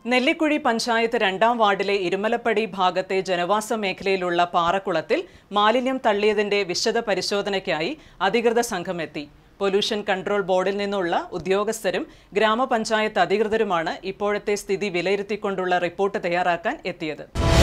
നെല്ലിക്കുഴി പഞ്ചായത്ത് രണ്ടാം വാർഡിലെ ഇരുമലപ്പടി ഭാഗത്തെ ജനവാസ മേഖലയിലുള്ള പാറക്കുളത്തിൽ മാലിന്യം തള്ളിയതിന്റെ വിശദ പരിശോധനയ്ക്കായി അധികൃത സംഘം എത്തി പൊല്യൂഷൻ കൺട്രോൾ ബോർഡിൽ നിന്നുള്ള ഉദ്യോഗസ്ഥരും ഗ്രാമപഞ്ചായത്ത് അധികൃതരുമാണ് ഇപ്പോഴത്തെ സ്ഥിതി വിലയിരുത്തിക്കൊണ്ടുള്ള റിപ്പോർട്ട് തയ്യാറാക്കാൻ എത്തിയത്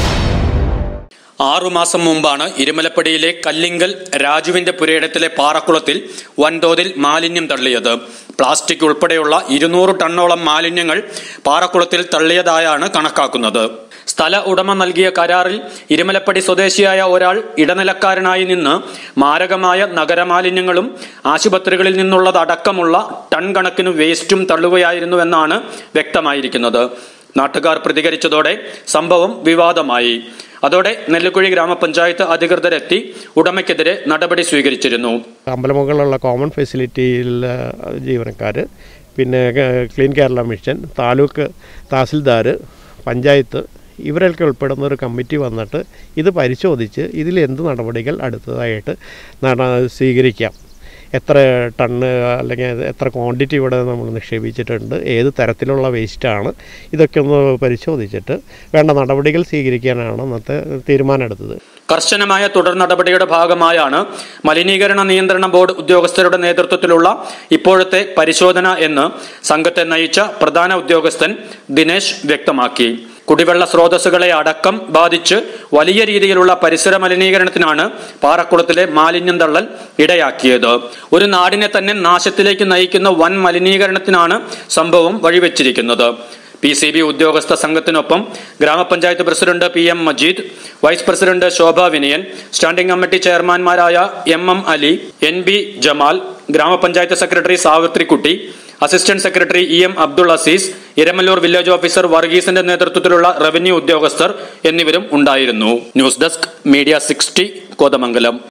ആറുമാസം മുമ്പാണ് ഇരുമലപ്പടിയിലെ കല്ലിങ്കൽ രാജുവിന്റെ പുരയിടത്തിലെ പാറക്കുളത്തിൽ വൻതോതിൽ മാലിന്യം തള്ളിയത് പ്ലാസ്റ്റിക് ഉൾപ്പെടെയുള്ള ഇരുന്നൂറ് ടണ്ണോളം മാലിന്യങ്ങൾ പാറക്കുളത്തിൽ തള്ളിയതായാണ് കണക്കാക്കുന്നത് സ്ഥല ഉടമ നൽകിയ കരാറിൽ ഇരുമലപ്പടി സ്വദേശിയായ ഒരാൾ ഇടനിലക്കാരനായി നിന്ന് മാരകമായ നഗരമാലിന്യങ്ങളും ആശുപത്രികളിൽ നിന്നുള്ളതടക്കമുള്ള ടൺ കണക്കിന് വേസ്റ്റും തള്ളുകയായിരുന്നുവെന്നാണ് വ്യക്തമായിരിക്കുന്നത് നാട്ടുകാർ പ്രതികരിച്ചതോടെ സംഭവം വിവാദമായി അതോടെ നെല്ലിക്കുഴി ഗ്രാമപഞ്ചായത്ത് അധികൃതരെത്തി ഉടമയ്ക്കെതിരെ നടപടി സ്വീകരിച്ചിരുന്നു അമ്പലമുകളിലുള്ള കോമൺ ഫെസിലിറ്റിയിലെ ജീവനക്കാർ പിന്നെ ഏഹ്, ക്ലീൻ കേരള മിഷൻ താലൂക്ക് തഹസിൽദാർ പഞ്ചായത്ത് ഇവരൊക്കെ ഉൾപ്പെടുന്ന ഒരു കമ്മിറ്റി വന്നിട്ട് ഇത് പരിശോധിച്ച് ഇതിൽ എന്ത് നടപടികൾ അടുത്തതായിട്ട് നട സ്വീകരിക്കാം എത്ര ടണ്ണ് അല്ലെങ്കിൽ എത്ര ക്വാണ്ടിറ്റി ഇവിടെ നമ്മൾ നിക്ഷേപിച്ചിട്ടുണ്ട് ഏത് തരത്തിലുള്ള വേസ്റ്റാണ് ഇതൊക്കെ ഒന്ന് പരിശോധിച്ചിട്ട് വേണ്ട നടപടികൾ സ്വീകരിക്കാനാണ് അന്നത്തെ തീരുമാനമെടുത്തത് കർശനമായ തുടർ നടപടിയുടെ ഭാഗമായാണ് മലിനീകരണ നിയന്ത്രണ ബോർഡ് ഉദ്യോഗസ്ഥരുടെ നേതൃത്വത്തിലുള്ള ഇപ്പോഴത്തെ പരിശോധന എന്ന് സംഘത്തെ നയിച്ച പ്രധാന ഉദ്യോഗസ്ഥൻ ദിനേശ് വ്യക്തമാക്കി കുടിവെള്ള സ്രോതസ്സുകളെ അടക്കം ബാധിച്ച് വലിയ രീതിയിലുള്ള പരിസര മലിനീകരണത്തിനാണ് പാറക്കുളത്തിലെ മാലിന്യം തള്ളൽ ഇടയാക്കിയത് ഒരു നാടിനെ തന്നെ നാശത്തിലേക്ക് നയിക്കുന്ന വൻ മലിനീകരണത്തിനാണ് സംഭവം വഴിവെച്ചിരിക്കുന്നത് പി സി ബി ഉദ്യോഗസ്ഥ സംഘത്തിനൊപ്പം ഗ്രാമപഞ്ചായത്ത് president P M Majeed vice president Shobha Vinayan standing committee ചെയർമാൻമാരായ M M Ali N B Jamal ഗ്രാമപഞ്ചായത്ത് secretary Savithrikutty assistant secretary E M Abdul Azeez Iramalloor village officer വർഗീസിന്റെ നേതൃത്വത്തിലുള്ള റവന്യൂ ഉദ്യോഗസ്ഥർ എന്നിവരും ഉണ്ടായിരുന്നു news desk media sixty Kothamangalam